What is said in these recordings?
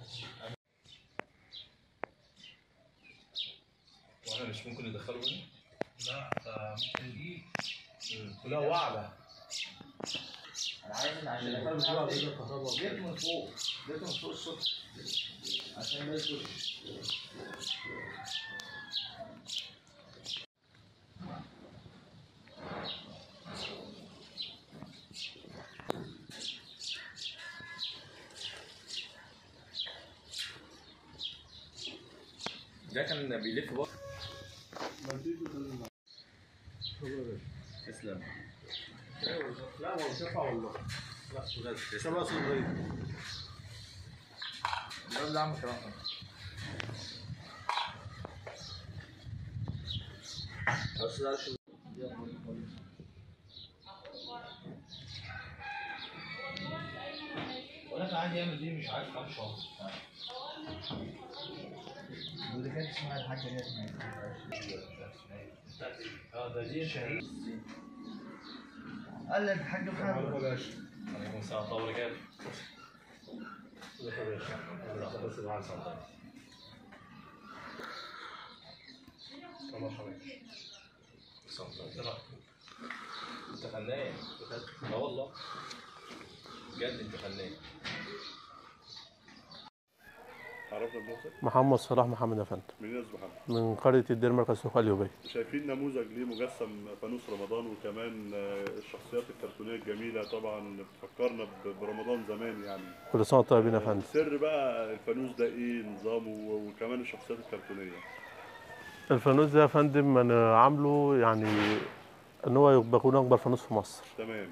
واحنا مش ممكن ندخله هنا؟ لا ده ممكن دي لا واعلى انا عارف ان عشان الكهرباء جبت من فوق جبت من فوق الصبح عشان ما يسكتش ده كان بيلف بقى تسلم لا هو مش ينفع والله لا بجد شبه صغير الواد ده عامل كلام بس ده شو ولا كان عندي يعمل دي مش عارف كام شهر ودي كانت اسمها الحاجه دي اسمها اه ده دي شهيد قال لك الحاج محمد باشا عليكم السلام طول رجال يا باشا بس معاك سلطان الله يخليك انت فنان اه والله بجد انت فنان عرفنا بنفسك محمد صلاح محمد افندي منين يا أستاذ محمد من قرية الدير مركز سوق اليوبية شايفين نموذج ليه مجسم فانوس رمضان وكمان آه، الشخصيات الكرتونيه الجميله طبعا بتفكرنا ب- برمضان زمان يعني كل سنة وانتم طيبين يا فندم سر بقى الفانوس ده ايه نظامه و- وكمان الشخصيات الكرتونيه الفانوس ده يا فندم انا عامله يعني ان هو يبقى يكون اكبر فانوس في مصر تمام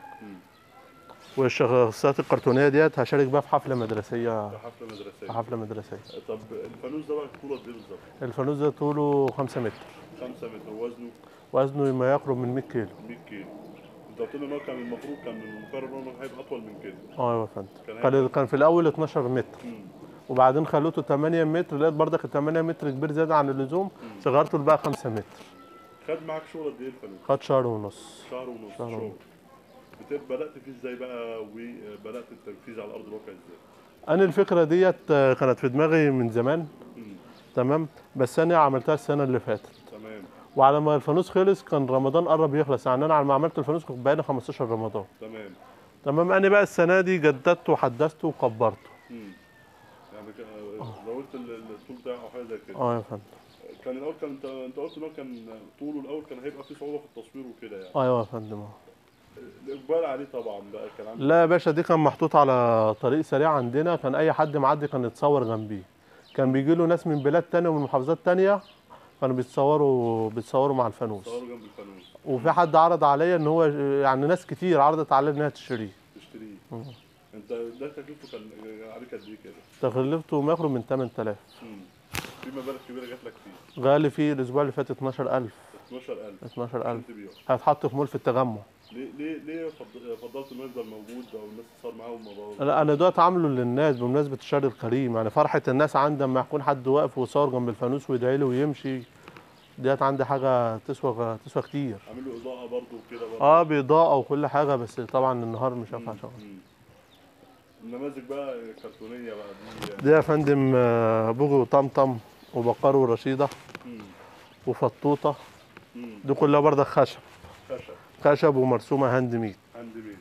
والشخصيات الكرتونية ديت هشارك بقى في حفلة مدرسية ده حفله في مدرسيه حفلة مدرسية طب الفانوس ده بقى طوله قد ايه بالظبط؟ الفانوس ده طوله 5 متر 5 متر وزنه وزنه ما يقرب من 100 كيلو 100 كيلو انت قلت لي ان هو كان المفروض كان من المقرر ان هو هيبقى اطول من كده اه يا فندم كان كان كان في الاول 12 متر مم. وبعدين خلوته 8 متر لقيت برضك ال 8 متر كبير زيادة عن اللزوم صغرته بقى 5 متر خد معاك شغل قد ايه الفانوس؟ خد شهر ونص شهر ونص شهر شغل ونص. بت- بدات فيه ازاي بقى وبدات التنفيذ على ارض الواقع ازاي؟ انا الفكرة ديت آه، كانت في دماغي من زمان مم. تمام بس انا عملتها السنة اللي فاتت تمام وعلى ما الفانوس خلص كان رمضان قرب يخلص يعني انا على ما عملت الفانوس كنت بقالي 15 رمضان تمام تمام انا بقى السنه دي جددته وحدثته وكبرته مم. يعني ك- زودت ال- ال- الطول بتاعه او حاجه زي كده اه يا فندم كان الاول كان انت انت قلت ان هو كان طوله الاول كان هيبقى فيه صعوبه في التصوير وكده يعني ايوه يا فندم آه. الاقبال عليه طبعا بقى كان عامل لا يا باشا دي كان محطوط على طريق سريع عندنا كان اي حد معدي كان يتصور جنبيه كان بيجي له ناس من بلاد تانية ومن محافظات تانية كانوا بيتصوروا بيتصوروا مع الفانوس صوروا جنب الفانوس وفي حد عرض عليا ان هو يعني ناس كتير عرضت عليا انها تشتريه تشتريه مم. انت ده تكلفته كان عليك قد ايه كده؟ تكلفته ما يخرج من 8000 مم. في مبالغ كبيره جات لك فيه غالي فيه الاسبوع اللي فات 12000 12000 12000 عشان تبيعه هيتحط في مول في التجمع ليه ليه ليه فض- فضلت انه يفضل موجود او الناس تتصور معاه الموضوع لا انا دلوقتي عامله للناس بمناسبه الشهر الكريم يعني فرحه الناس عندي لما يكون حد واقف وصور جنب الفانوس ويدعي له ويمشي ديت عندي حاجه تسوى تسوى كتير عامل له اضاءه برضه وكده برضه اه باضاءه وكل حاجه بس طبعا النهار مش هينفع شغل مم. النماذج بقى كرتونيه بقى دي دي يا فندم آه، بوجي وطمطم وبقر ورشيده مم. وفطوطه مم. دي كلها برضك خشب خشب خشب ومرسومه هاند ميد هاند ميد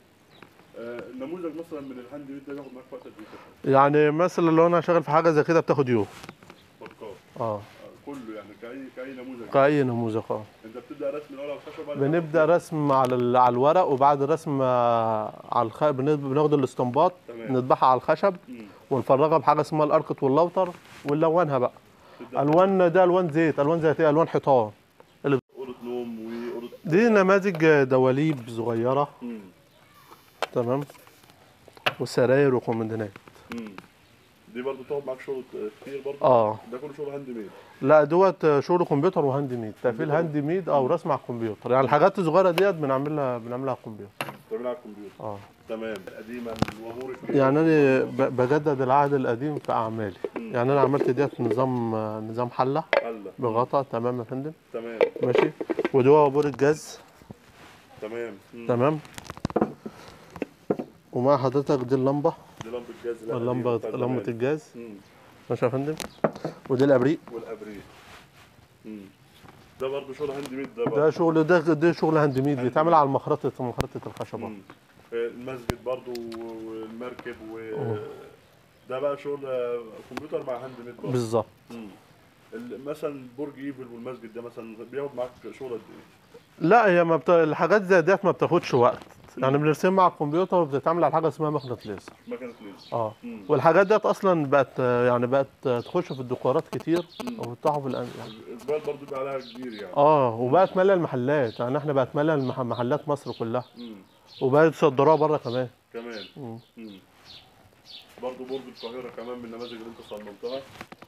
آه نموذج مثلا من الهاند ميد ده بياخد معاك وقت قد ايه كده؟ يعني مثلا لو انا شغال في حاجه زي كده بتاخد يوم بكار اه آه كله يعني كاي كاي نموذج كأي نموذج اه انت بتبدا رسم الاول على الخشب وبعد كده بنبدا رسم على ال- على الورق وبعد رسم آه، على الخ... بن- بناخد الاستنباط تمام. نطبعها على الخشب مم. ونفرغها بحاجه اسمها الاركت واللوتر ونلونها بقى تبدا الوان ده الوان زيت الوان زيتيه الوان حيطان اوضه نوم واوضه دي نماذج دواليب صغيره مم. تمام وسراير وكومودينات مم. دي برضه تقعد معاك شغل كتير برضه اه ده كله شغل هاند ميد لا دوت شغل كمبيوتر وهاند ميد تقفيل هاند ميد او رسم على الكمبيوتر يعني الحاجات الصغيره ديت بنعملها بنعملها على الكمبيوتر بتعملها على الكمبيوتر اه تمام القديمه الوامور يعني انا ب- بجدد العهد القديم في اعمالي يعني انا عملت ديت نظام نظام حله حله بغطا تمام يا فندم تمام ماشي ودوا بور الجاز تمام مم. تمام ومع حضرتك دي اللمبه دي لمبه جاز لا، اللمبه دي بتاعت لمبه زمان. الجاز مم. ماشي يا فندم ودي الابريق والابريق مم. ده برضه شغل هاند ميد ده ده برضه شغل ده ده شغل هاند ميد بيتعمل على المخرطه مخرطه الخشبه مم. آه، المسجد برضه والمركب و ده بقى شغل آه، كمبيوتر مع هاند ميد برضه بالظبط مم. ال- مثلا برج ايفل والمسجد ده مثلا بياخد معاك شغل قد ايه؟ لا هي ما بت... الحاجات زي ديت ما بتاخدش وقت يعني بنرسمها على الكمبيوتر وبتتعمل على حاجه اسمها مكنه ليزر مكنه ليزر اه مم. والحاجات ديت اصلا بقت يعني بقت تخش في الديكورات كتير وبتفتحوا في الأن... يعني الاقبال برضه بيبقى عليها كبير يعني اه وبقت ماليه المحلات يعني احنا بقت ماليه المح... محلات مصر كلها مم. وبقت يصدروها بره كمان كمان مم. مم. برضه برج القاهره كمان من النماذج اللي انت صممتها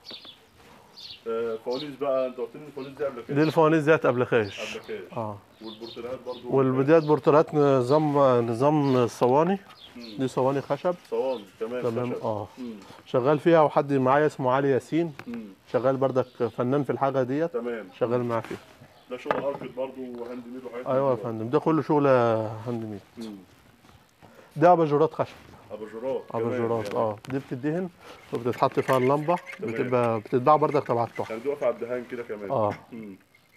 آه، فوانيس بقى انت قلت لي الفوانيس دي قبل دي كده الفوانيس ديت قبل خيش قبل كده اه والبورتريهات برضه والبدايات بورترات نظام نظام صواني مم. دي صواني خشب صوان كمان تمام خشب. اه مم. شغال فيها وحد معايا اسمه علي ياسين مم. شغال بردك فنان في الحاجه ديت تمام شغال معاه فيها ده شغل اركد برضه وهاند ميد وحاجات من ايوه يا دي فندم ده كله شغل هاند ميد برضه. مم. ده اباجورات خشب اباجورات كمان اباجورات يعني. اه دي بتدهن وبتتحط فيها اللمبه تمام. بتبقى بتتباع بردك تبع التحفه يعني دي واقفه على الدهان كده كمان اه مم.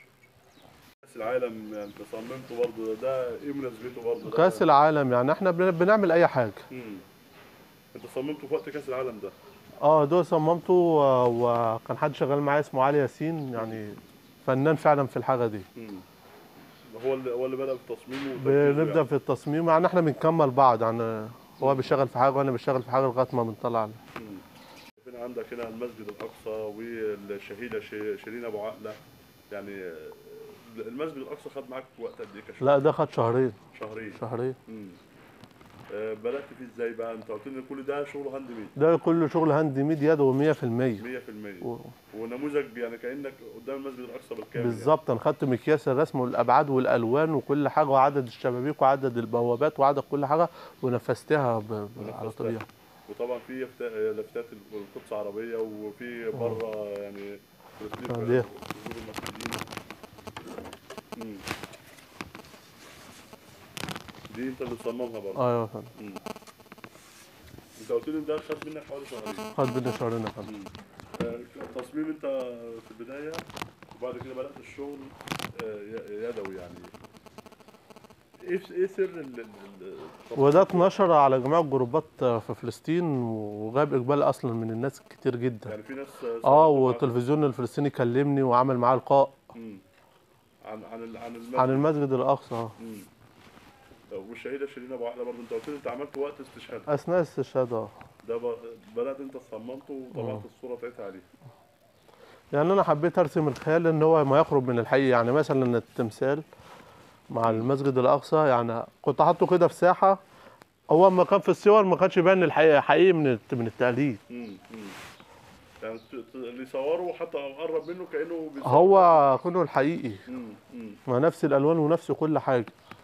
كاس العالم يعني انت صممته برضه ده ايه مناسبته برضه ده؟ كاس العالم يعني احنا بن- بنعمل اي حاجه مم. انت صممته في وقت كاس العالم ده اه ده صممته و- وكان حد شغال معايا اسمه علي ياسين يعني فنان فعلا في الحاجه دي مم. هو اللي هو اللي بدا في تصميمه وتنفيذه بنبدا يعني. في التصميم يعني احنا بنكمل بعض يعني هو بيشتغل في حاجه وانا بشتغل في حاجه لغايه ما بنطلع مم. فين عندك هنا المسجد الاقصى والشهيده ش- شيرين ابو عقله يعني آه، المسجد الاقصى خد معاك وقت قد ايه كشغل؟ لا ده خد شهرين شهرين شهرين مم. آه، بدات فيه ازاي بقى انت قلت لي كل ده شغل هاند ميد ده كله شغل هاند ميد يدوي 100% 100% و- ونموذج يعني كانك قدام المسجد الاقصى بالكامل بالظبط انا خدت مقياس الرسم والابعاد والالوان وكل حاجه وعدد الشبابيك وعدد البوابات وعدد كل حاجه ونفذتها ب... ب... على ونفذتها. طريقه وطبعا في يفتا- لفتات القدس عربيه وفي بره يعني فلسطين آه، في دي. حضور المسجدين مم. دي انت اللي تصممها برضه ايوه يا فندم انت قلت لي ده خد منك حوالي شهرين خد مني شهرين يا فندم مم. آه، تصميم انت في البدايه وبعد كده بدات الشغل آه، ي- يدوي يعني ايه ايه سر ال- ال- ال- وده اتنشر على جميع الجروبات في فلسطين وجاب اقبال اصلا من الناس كتير جدا يعني في ناس اه صمموا معاك- والتلفزيون الفلسطيني كلمني وعمل معاه لقاء مم. عن عن ال- عن المسجد عن المسجد الاقصى آه. مم. والشهيده شيرين ابو عقله برضه انت قلت لي انت عملت وقت استشهاد اثناء الاستشهاد اه ده ب- بدات انت صممته وطبعت الصوره بتاعتها عليه يعني انا حبيت ارسم الخيال ان هو ما يقرب من الحقيقه يعني مثلا التمثال مع المسجد الاقصى يعني كنت حاطه كده في ساحه هو ما كان في الصور ما كانش باين الحقيقه حقيقي من الت- من التقليد مم. مم. يعني ت- ت- اللي صوره حتى قرب منه كانه بيصور. هو كونه الحقيقي مم. مم. مع نفس الالوان ونفس كل حاجه